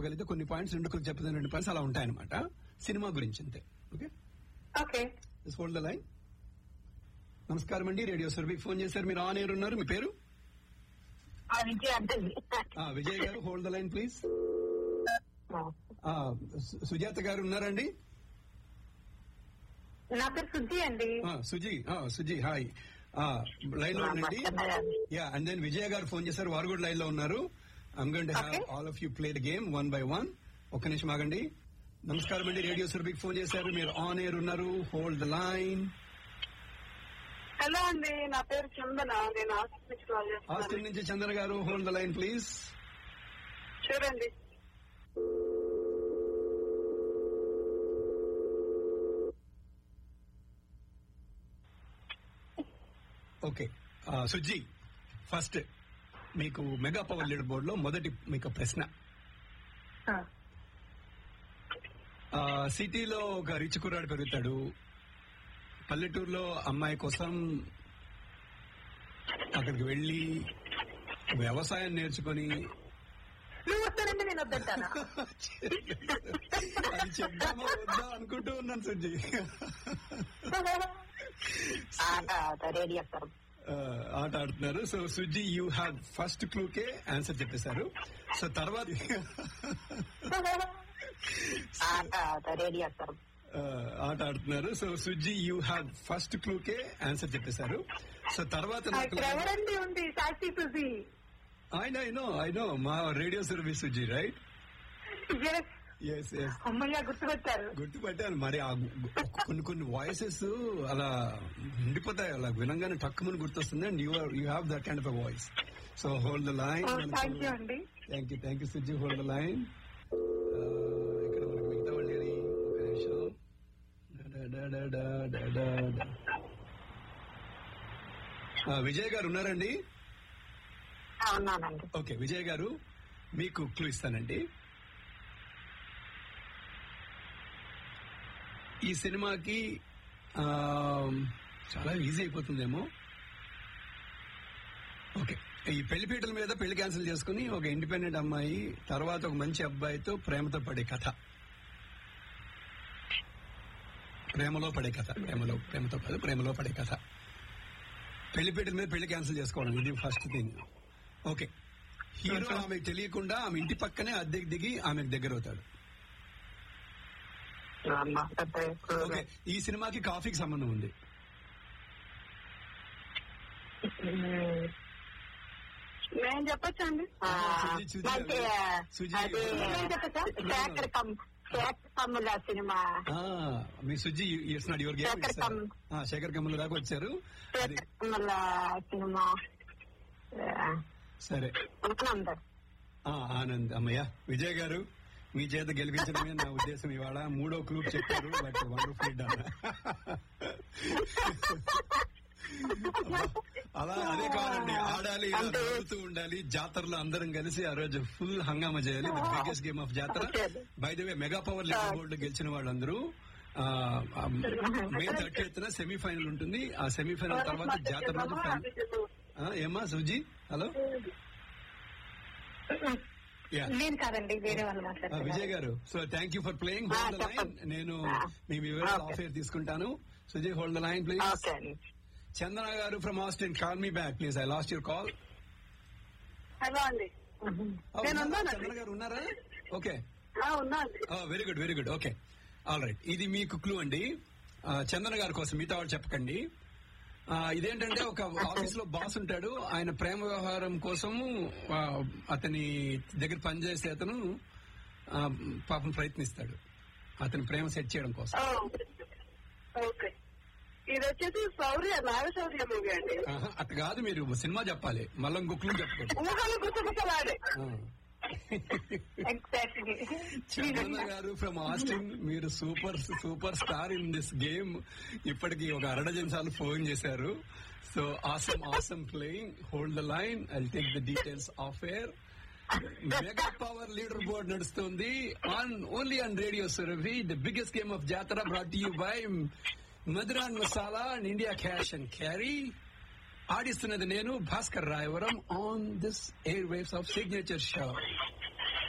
చెప్పగలిగితే కొన్ని పాయింట్స్ రెండుకు చెప్పిన రెండు పాయింట్స్ అలా ఉంటాయన్నమాట సినిమా గురించి అంతే okay okay hold the line నమస్కారం అండి రేడియో సర్వీకి ఫోన్ చేశారు మీరు ఆన్ ఎయిర్ ఉన్నారు మీ పేరు విజయ్ అంటే ఆ, విజయ్ గారు hold the line please Sujatha గారు ఉన్నారండి నా పేరు శుద్ధి అండి ఆ, సుజీ ఆ, సుజీ హాయ్ లైన్ లో ఉండండి యా అండ్ దెన్ విజయ్ గారు ఫోన్ చేశారు వారు కూడా లైన్ లో ఉన్నారు I'm going to have Okay. All of you play the game one by one ఒక్క నిమిషం ఆగండి నమస్కారం అండి రేడియో సురభికి ఫోన్ చేశారు మీరు ఆన్ ఎయిర్ ఉన్నారు హోల్డ్ ద లైన్ హలో అండి నా పేరు చందన నేను ఆస్ట్రేలియా నుంచి కాల్ చేస్తున్నాను ఆస్టిన్ నుంచి చంద్ర గారు హోల్డ్ ద లైన్ ప్లీజ్ చూడండి ఓకే సుజీ ఫస్ట్ మీకు మెగా పవర్ లీడర్ బోర్డ్ లో మొదటి మీకు ప్రశ్న ఆ, సిటీలో ఒక రిచ్ కుర్రాడు పెరుగుతాడు పల్లెటూరులో అమ్మాయి కోసం అక్కడికి వెళ్ళి వ్యవసాయం నేర్చుకొని నువ్వు వస్తానంటే నేను వద్దంటానా అది చెప్దామా వద్దా అనుకుంటూ ఉన్నాను సుజీ రెడీ చేస్తారు ఆ, ఆట ఆడుతున్నారు so Suji you have first క్లూకే ఆన్సర్ చెప్పేశారు సో తర్వాత రెడీ చేస్తారు ఆ, ఆట ఆడుతున్నారు so Suji you have first క్లూకే ఆన్సర్ చెప్పేశారు సో తర్వాత నాకు ఇక్కడ ఎవరండి ఉంది Sakshi Suji I know I know I know మా radio service Suji right yes yes yes అమ్మయ్య గుర్తుకొచ్చారు గుర్తుపట్టాను మరి ఆ గు- గు- కొన్ని కొన్ని వాయిసెస్ అలా ఉండిపోతాయి అలా వినంగానే తక్కువ గుర్తొస్తుంది and you you have that kind of voice so hold the line thank you అండి thank you thank you Suji hold the line ఇక్కడ మనకి మిగతా వాళ్ళు లేరు. ఒక నిమిషం డా, డా, డా, డా, డా, డా, డా. ఆ, విజయ్ గారు ఉన్నారండి ఉన్నానండి ఓకే విజయ్ గారు మీకు క్లూ ఇస్తానండి ఈ సినిమాకి ఆ, చాలా ఈజీ అయిపోతుందేమో ఓకే ఈ పెళ్లిపీటల మీద పెళ్లి క్యాన్సిల్ చేసుకుని ఒక ఇండిపెండెంట్ అమ్మాయి తర్వాత ఒక మంచి అబ్బాయితో ప్రేమతో పడే కథ ప్రేమలో పడే కథ ప్రేమలో ప్రేమతో కాదు ప్రేమలో పడే కథ పెళ్లిపీటల మీద పెళ్లి క్యాన్సిల్ చేసుకోవడం ఇది ఫస్ట్ థింగ్ ఓకే హీరో ఆమెకు తెలియకుండా ఆమె ఇంటి పక్కనే అద్దెకి దిగి ఆమెకు దగ్గర అవుతాడు ఓకే ఈ సినిమాకి కాఫీకి సంబంధం ఉంది నేను చెప్పొచ్చా అండి సుజి, సుజి, అంటే సుజి. అది నేను చెప్పచ్చా శేఖర్ కమ్ శేఖర్ కమ్ముల సినిమా ఆ, మీ Suji it's not your game Shekhar కమ్. శేఖర్ కమ్మల దాకా వచ్చారు అది శేఖర్ కమ్ముల సినిమా సరే ఆనందర్ ఆ, ఆనంద్ అమ్మయ్య విజయ్ గారు మీ చేత గెలిపించడమే నా ఉద్దేశం ఇవాళ మూడో క్లూబ్ చెప్పారు బట్ వండర్ఫుల్ డన్ అలా అదే కావాలండి ఆడాలి ఇలా నవ్వుతూ ఉండాలి జాతరలో అందరం కలిసి ఆ రోజు ఫుల్ హంగామా చేయాలి the biggest game of Jathara by the way mega power leader board గెలిచిన వాళ్ళందరూ ఆ, ఆ, మే థర్టీ ఎత్తున సెమీఫైనల్ ఉంటుంది ఆ సెమీఫైనల్ తర్వాత జాతర రోజు ఫైనల్ ఆ, ఏమ్మా సుజీ హలో యా నేను కాదండి వేరే వాళ్ళు ఆ, మాట్లాడుతున్నారు విజయ్ గారు so thank you for playing ఆ, హోల్డ్ ద లైన్ చెప్పండి. నేను ఆ. మీ వివరాలు ఓకే. ఆఫ్ ఎయిర్ తీసుకుంటాను Sujay hold the line please okay అండి చందన గారు from Austin call me back please I lost your call hello అండి నేను ఉన్నానండి చందన గారు ఉన్నారా ఓకే ఉన్నా అండి very good very good okay all right ఇది మీకు క్లూ అండి ఆ, చందన గారి కోసం మిగతా వాళ్ళు చెప్పకండి ఆ, ఇదేంటంటే ఒక ఆఫీస్ లో బాస్ ఉంటాడు ఆయన ప్రేమ వ్యవహారం కోసము ఆ, అతని దగ్గర పనిచేసే అతను ఆ, పాపం ప్రయత్నిస్తాడు అతని ప్రేమ సెట్ చేయడం కోసం ఓకే ఇది వచ్చేసి శౌర్య నాగ శౌర్య మూవీ అండి ఆహా, అట్లా కాదు మీరు సినిమా చెప్పాలి మళ్ళీ ఇంకో క్లూ చెప్పకూడదు ఊహలు గుర్తుపట్టలాడే ఆ. ఎగ్జాక్ట్లీ చందన గారు ఫ్రమ్ ఆస్టిన్ మీరు super super star in this game ఇప్పటికి ఒక అరడజన్ సార్లు ఫోన్ చేశారు so awesome awesome playing hold the line I take the details off air mega power leader board నడుస్తుంది on only on radio Surabhi the biggest game of Jathara brought you by Madhuran masala and India cash and carry ఆడిస్తున్నది నేను Bhaskar Rayavaram on this airwaves of signature show